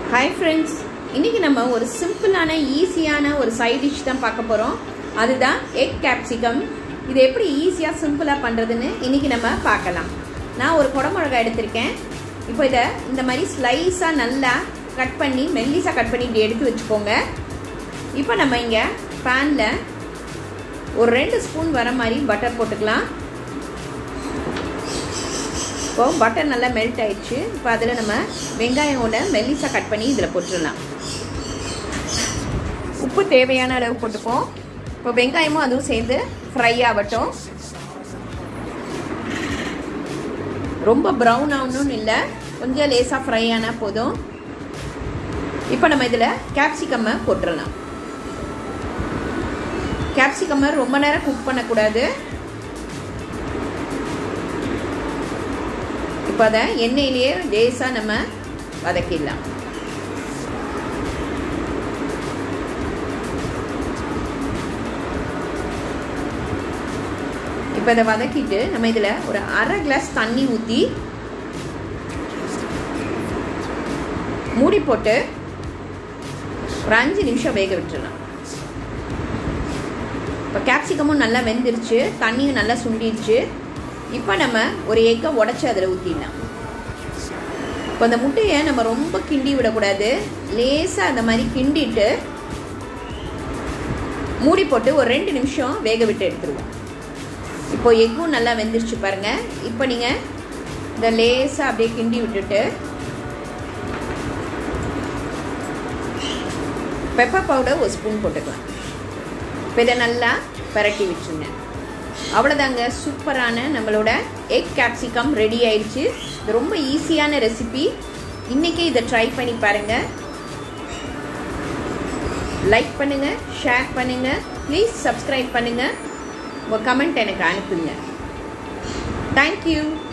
hi friends இன்றைக்கி நம்ம ஒரு சிம்பிளான ஈஸியான ஒரு சைட் டிஷ் தான் பார்க்க போகிறோம் அதுதான் எக் கேப்சிகம் இது எப்படி ஈஸியாக சிம்பிளாக பண்ணுறதுன்னு இன்றைக்கி நம்ம பார்க்கலாம் நான் ஒரு குடமிளகாய் எடுத்திருக்கேன் இப்போ இதை இந்த மாதிரி ஸ்லைஸாக நல்லா கட் பண்ணி மெல்லிஸாக கட் பண்ணி இப்படி எடுத்து வச்சுக்கோங்க இப்போ நம்ம இங்கே பேனில் ஒரு ரெண்டு ஸ்பூன் வர மாதிரி பட்டர் போட்டுக்கலாம் இப்போ பட்டர் நல்லா மெல்ட் ஆயிடுச்சு இப்போ அதில் நம்ம வெங்காயமோட மெல்லிஸாக கட் பண்ணி இதில் போட்டுடலாம் உப்பு தேவையான அளவு போட்டுப்போம் இப்போ வெங்காயமும் அதுவும் சேர்ந்து ஃப்ரை ஆகட்டும் ரொம்ப ப்ரௌன் ஆகணும்னு இல்லை கொஞ்சம் லேசாக ஃப்ரை ஆனால் போதும் இப்போ நம்ம இதில் கேப்சிகம்மை போட்டுடலாம் கேப்சிகம்மை ரொம்ப நேரம் குக் பண்ணக்கூடாது இப்போ அதை எண்ணெயிலேயே லேசாக நம்ம வதக்கிடலாம் இப்போ இதை வதக்கிட்டு நம்ம இதில் ஒரு அரை கிளாஸ் தண்ணி ஊற்றி மூடி போட்டு ஒரு அஞ்சு நிமிஷம் வேக விட்டுடலாம் இப்போ கேப்சிகமும் நல்லா வெந்துருச்சு தண்ணியும் நல்லா சுண்டிடுச்சு இப்போ நம்ம ஒரு எக்கை உடச்சி அதில் ஊற்றிடலாம் இப்போ அந்த முட்டையை நம்ம ரொம்ப கிண்டி விடக்கூடாது லேசாக அந்த மாதிரி கிண்டிட்டு மூடி போட்டு ஒரு ரெண்டு நிமிஷம் வேக விட்டு எடுத்துருவோம் இப்போ எக்கும் நல்லா வெந்துருச்சு பாருங்கள் இப்போ நீங்கள் இந்த லேசாக அப்படியே கிண்டி விட்டுட்டு பெப்பர் பவுடர் ஒரு ஸ்பூன் போட்டுக்கலாம் இப்போ இதை நல்லா பரட்டி வச்சுருங்க அவ்வளோதாங்க சூப்பரான நம்மளோட எக் கேப்சிகம் ரெடி ஆயிடுச்சு இது ரொம்ப ஈஸியான ரெசிபி இன்றைக்கி இதை ட்ரை பண்ணி பாருங்கள் லைக் பண்ணுங்கள் ஷேர் பண்ணுங்கள் ப்ளீஸ் சப்ஸ்கிரைப் பண்ணுங்கள் உங்கள் கமெண்ட் எனக்கு அனுப்புங்க தேங்க்யூ